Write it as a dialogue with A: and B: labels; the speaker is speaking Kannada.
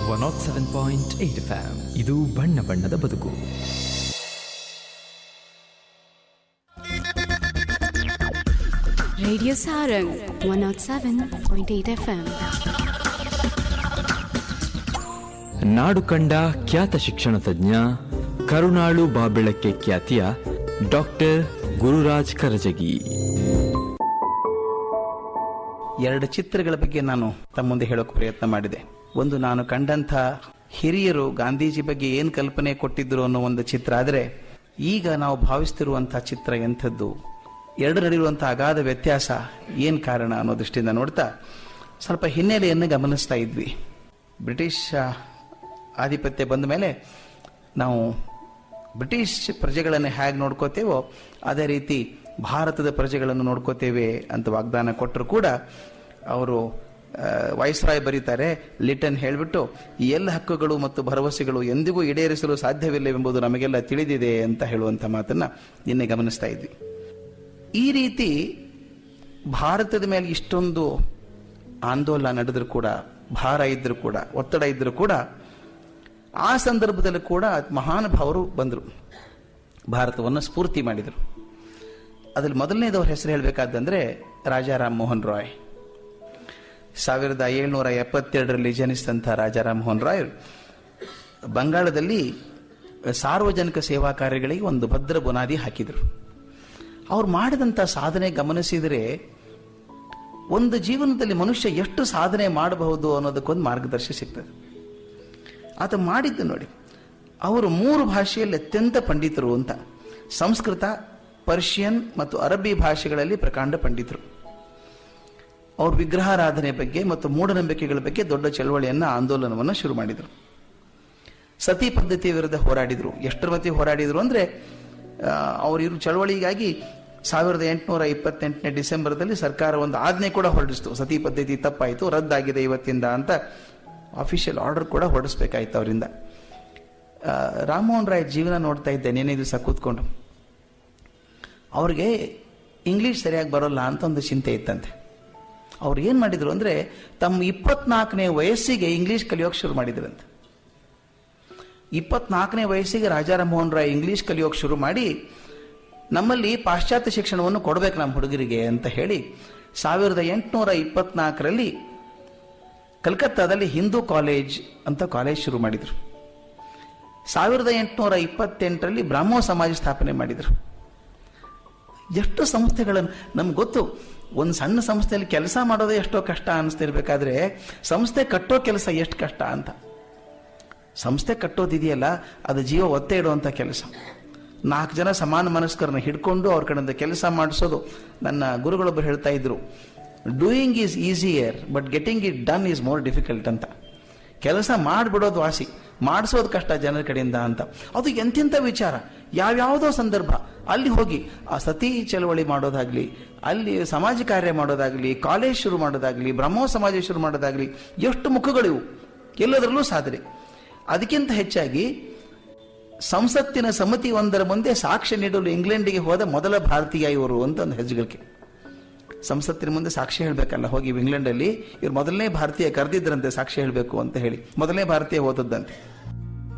A: One nought seven point eight FM ಇದು ಬಣ್ಣ ಬಣ್ಣದ ಬದುಕು
B: Radio Sarang 107.8 FM.
A: ನಾಡು ಕಂಡ ಖ್ಯಾತ ಶಿಕ್ಷಣ ತಜ್ಞ ಕರುಣಾಳು ಬಾಬೆಳಕ್ಕೆ ಖ್ಯಾತಿಯ ಡಾಕ್ಟರ್ ಗುರುರಾಜ್ ಕರಜಗಿ
C: ಎರಡು ಚಿತ್ರಗಳ ಬಗ್ಗೆ ನಾನು ತಮ್ಮ ಮುಂದೆ ಹೇಳೋಕೆ ಪ್ರಯತ್ನ ಮಾಡಿದೆ ಒಂದು ನಾನು ಕಂಡಂಥ ಹಿರಿಯರು ಗಾಂಧೀಜಿ ಬಗ್ಗೆ ಏನು ಕಲ್ಪನೆ ಕೊಟ್ಟಿದ್ರು ಅನ್ನೋ ಒಂದು ಚಿತ್ರ ಆದರೆ ಈಗ ನಾವು ಭಾವಿಸ್ತಿರುವಂಥ ಚಿತ್ರ ಎಂಥದ್ದು ಎರಡು ನಡುವಿರುವಂಥ ಅಗಾಧ ವ್ಯತ್ಯಾಸ ಏನು ಕಾರಣ ಅನ್ನೋ ದೃಷ್ಟಿಯಿಂದ ನೋಡ್ತಾ ಸ್ವಲ್ಪ ಹಿನ್ನೆಲೆಯನ್ನು ಗಮನಿಸ್ತಾ ಇದ್ವಿ ಬ್ರಿಟಿಷ್ ಆ, ಆಧಿಪತ್ಯ ಬಂದ ಮೇಲೆ ನಾವು ಬ್ರಿಟಿಷ್ ಪ್ರಜೆಗಳನ್ನು ಹೇಗೆ ನೋಡ್ಕೋತೇವೋ ಅದೇ ರೀತಿ ಭಾರತದ ಪ್ರಜೆಗಳನ್ನು ನೋಡ್ಕೋತೇವೆ ಅಂತ ವಾಗ್ದಾನ ಕೊಟ್ಟರು ಕೂಡ ಅವರು ವಾಯ್ಸ್ರಾಯ್ ಬರೀತಾರೆ ಲಿಟನ್ ಹೇಳಿಬಿಟ್ಟು ಈ ಎಲ್ಲ ಹಕ್ಕುಗಳು ಮತ್ತು ಭರವಸೆಗಳು ಎಂದಿಗೂ ಈಡೇರಿಸಲು ಸಾಧ್ಯವಿಲ್ಲವೆಂಬುದು ನಮಗೆಲ್ಲ ತಿಳಿದಿದೆ ಅಂತ ಹೇಳುವಂಥ ಮಾತನ್ನ ನಿನ್ನೆ ಗಮನಿಸ್ತಾ ಇದ್ವಿ ಈ ರೀತಿ ಭಾರತದ ಮೇಲೆ ಇಷ್ಟೊಂದು ಆಂದೋಲನ ನಡೆದರೂ ಕೂಡ ಭಾರ ಇದ್ದರೂ ಕೂಡ ಒತ್ತಡ ಇದ್ದರೂ ಕೂಡ ಆ ಸಂದರ್ಭದಲ್ಲಿ ಕೂಡ ಮಹಾನುಭಾವರು ಬಂದರು ಭಾರತವನ್ನು ಸ್ಫೂರ್ತಿ ಮಾಡಿದರು ಅದ್ರಲ್ಲಿ ಮೊದಲನೇದವ್ರ ಹೆಸರು ಹೇಳಬೇಕಾದಂದ್ರೆ ರಾಜಾ ರಾಮ್ ಮೋಹನ್ ರಾಯ್ ಸಾವಿರದ ಏಳ್ನೂರ ಎಪ್ಪತ್ತೆರಡರಲ್ಲಿ ಜನಿಸಿದಂಥ ರಾಜಾ ರಾಮ್ ಮೋಹನ್ ರಾಯ್ ಬಂಗಾಳದಲ್ಲಿ ಸಾರ್ವಜನಿಕ ಸೇವಾ ಕಾರ್ಯಗಳಿಗೆ ಒಂದು ಭದ್ರ ಬುನಾದಿ ಹಾಕಿದರು ಅವ್ರು ಮಾಡಿದಂಥ ಸಾಧನೆ ಗಮನಿಸಿದರೆ ಒಂದು ಜೀವನದಲ್ಲಿ ಮನುಷ್ಯ ಎಷ್ಟು ಸಾಧನೆ ಮಾಡಬಹುದು ಅನ್ನೋದಕ್ಕೊಂದು ಮಾರ್ಗದರ್ಶಿ ಸಿಗ್ತದೆ ಆತ ಮಾಡಿದ್ದು ನೋಡಿ ಅವರು ಮೂರು ಭಾಷೆಯಲ್ಲಿ ಅತ್ಯಂತ ಪಂಡಿತರು ಅಂತ ಸಂಸ್ಕೃತ ಪರ್ಷಿಯನ್ ಮತ್ತು ಅರಬ್ಬಿ ಭಾಷೆಗಳಲ್ಲಿ ಪ್ರಕಾಂಡ ಪಂಡಿತರು ಅವರು ವಿಗ್ರಹಾರಾಧನೆ ಬಗ್ಗೆ ಮತ್ತು ಮೂಢನಂಬಿಕೆಗಳ ಬಗ್ಗೆ ದೊಡ್ಡ ಚಳವಳಿಯನ್ನ ಆಂದೋಲನವನ್ನು ಶುರು ಮಾಡಿದರು ಸತಿ ಪದ್ಧತಿಯ ವಿರುದ್ಧ ಹೋರಾಡಿದರು ಎಷ್ಟರ ಮಟ್ಟಿಗೆ ಹೋರಾಡಿದರು ಅಂದ್ರೆ ಆ, ಅವರು ಇರು ಚಳವಳಿಗಾಗಿ ಸಾವಿರದ ಎಂಟುನೂರ ಇಪ್ಪತ್ತೆಂಟನೇ ಡಿಸೆಂಬರ್ದಲ್ಲಿ ಸರ್ಕಾರ ಒಂದು ಆಜ್ಞೆ ಕೂಡ ಹೊರಡಿಸ್ತು ಸತಿ ಪದ್ಧತಿ ತಪ್ಪಾಯಿತು ರದ್ದಾಗಿದೆ ಇವತ್ತಿಂದ ಅಂತ ಅಫಿಷಿಯಲ್ ಆರ್ಡರ್ ಕೂಡ ಹೊರಡಿಸ್ಬೇಕಾಯ್ತು ಅವರಿಂದ ಆ, ರಾಮಮೋಹನ್ ರಾಯ್ ಜೀವನ ನೋಡ್ತಾ ಇದ್ದೆ ನೆನೆ ದಿವಸ ಕೂತ್ಕೊಂಡು ಅವ್ರಿಗೆ ಇಂಗ್ಲಿಷ್ ಸರಿಯಾಗಿ ಬರೋಲ್ಲ ಅಂತ ಒಂದು ಚಿಂತೆ ಇತ್ತಂತೆ ಅವ್ರು ಏನು ಮಾಡಿದ್ರು ಅಂದ್ರೆ ತಮ್ಮ ಇಪ್ಪತ್ನಾಲ್ಕನೇ ವಯಸ್ಸಿಗೆ ಇಂಗ್ಲಿಷ್ ಕಲಿಯೋಕೆ ಶುರು ಮಾಡಿದ್ರಂತೆ ಇಪ್ಪತ್ನಾಲ್ಕನೇ ವಯಸ್ಸಿಗೆ ರಾಜಾರಾಮ್ ಮೋಹನ್ ರಾಯ್ ಇಂಗ್ಲಿಷ್ ಕಲಿಯೋಕೆ ಶುರು ಮಾಡಿ ನಮ್ಮಲ್ಲಿ ಪಾಶ್ಚಾತ್ಯ ಶಿಕ್ಷಣವನ್ನು ಕೊಡಬೇಕು ನಮ್ಮ ಹುಡುಗರಿಗೆ ಅಂತ ಹೇಳಿ ಸಾವಿರದ ಎಂಟುನೂರ ಇಪ್ಪತ್ನಾಲ್ಕರಲ್ಲಿ ಕಲ್ಕತ್ತಾದಲ್ಲಿ ಹಿಂದೂ ಕಾಲೇಜ್ ಅಂತ ಕಾಲೇಜ್ ಶುರು ಮಾಡಿದರು ಸಾವಿರದ ಎಂಟುನೂರ ಇಪ್ಪತ್ತೆಂಟರಲ್ಲಿ ಬ್ರಾಹ್ಮೋ ಸಮಾಜ ಸ್ಥಾಪನೆ ಮಾಡಿದರು ಎಷ್ಟು ಸಂಸ್ಥೆಗಳನ್ನು ನಮ್ಗೆ ಗೊತ್ತು ಒಂದು ಸಣ್ಣ ಸಂಸ್ಥೆಯಲ್ಲಿ ಕೆಲಸ ಮಾಡೋದೇ ಎಷ್ಟೋ ಕಷ್ಟ ಅನಿಸ್ತಿರ್ಬೇಕಾದ್ರೆ ಸಂಸ್ಥೆ ಕಟ್ಟೋ ಕೆಲಸ ಎಷ್ಟು ಕಷ್ಟ ಅಂತ ಸಂಸ್ಥೆ ಕಟ್ಟೋದಿದೆಯಲ್ಲ ಅದು ಜೀವ ಒತ್ತೆ ಇಡುವಂಥ ಕೆಲಸ ನಾಲ್ಕು ಜನ ಸಮಾನ ಮನಸ್ಕರನ್ನ ಹಿಡ್ಕೊಂಡು ಅವ್ರ ಕಡೆಯಿಂದ ಕೆಲಸ ಮಾಡಿಸೋದು ನನ್ನ ಗುರುಗಳೊಬ್ಬರು ಹೇಳ್ತಾ ಇದ್ರು doing is easier but getting it done is more difficult ಅಂತ ಕೆಲಸ ಮಾಡಿಬಿಡೋದು ವಾಸಿ ಮಾಡಿಸೋದು ಕಷ್ಟ ಜನರ ಕಡೆಯಿಂದ ಅಂತ ಅದು ಎಂತೆಂಥ ವಿಚಾರ ಯಾವ್ಯಾವುದೋ ಸಂದರ್ಭ ಅಲ್ಲಿ ಹೋಗಿ ಆ ಸತಿ ಚಳವಳಿ ಮಾಡೋದಾಗ್ಲಿ ಅಲ್ಲಿ ಸಮಾಜ ಕಾರ್ಯ ಮಾಡೋದಾಗ್ಲಿ ಕಾಲೇಜ್ ಶುರು ಮಾಡೋದಾಗ್ಲಿ ಬ್ರಹ್ಮೋ ಸಮಾಜ ಶುರು ಮಾಡೋದಾಗ್ಲಿ ಎಷ್ಟು ಮುಖಗಳಿವು ಎಲ್ಲದರಲ್ಲೂ ಸಾಧನೆ ಅದಕ್ಕಿಂತ ಹೆಚ್ಚಾಗಿ ಸಂಸತ್ತಿನ ಸಮಿತಿ ಒಂದರ ಮುಂದೆ ಸಾಕ್ಷ್ಯ ನೀಡಲು ಇಂಗ್ಲೆಂಡಿಗೆ ಹೋದ ಮೊದಲ ಭಾರತೀಯ ಇವರು ಅಂತ ಒಂದು ಹೆಜ್ಜೆಗಳಿಕೆ ಸಂಸತ್ತಿನ ಮುಂದೆ ಸಾಕ್ಷಿ ಹೇಳಬೇಕಲ್ಲ ಹೋಗಿ ಇಂಗ್ಲೆಂಡಲ್ಲಿ ಇವ್ರು ಮೊದಲನೇ ಭಾರತೀಯ ಕರೆದಿದ್ರಂತೆ ಸಾಕ್ಷಿ ಹೇಳಬೇಕು ಅಂತ ಹೇಳಿ ಮೊದಲನೇ ಭಾರತೀಯ ಓದದ್ದಂತೆ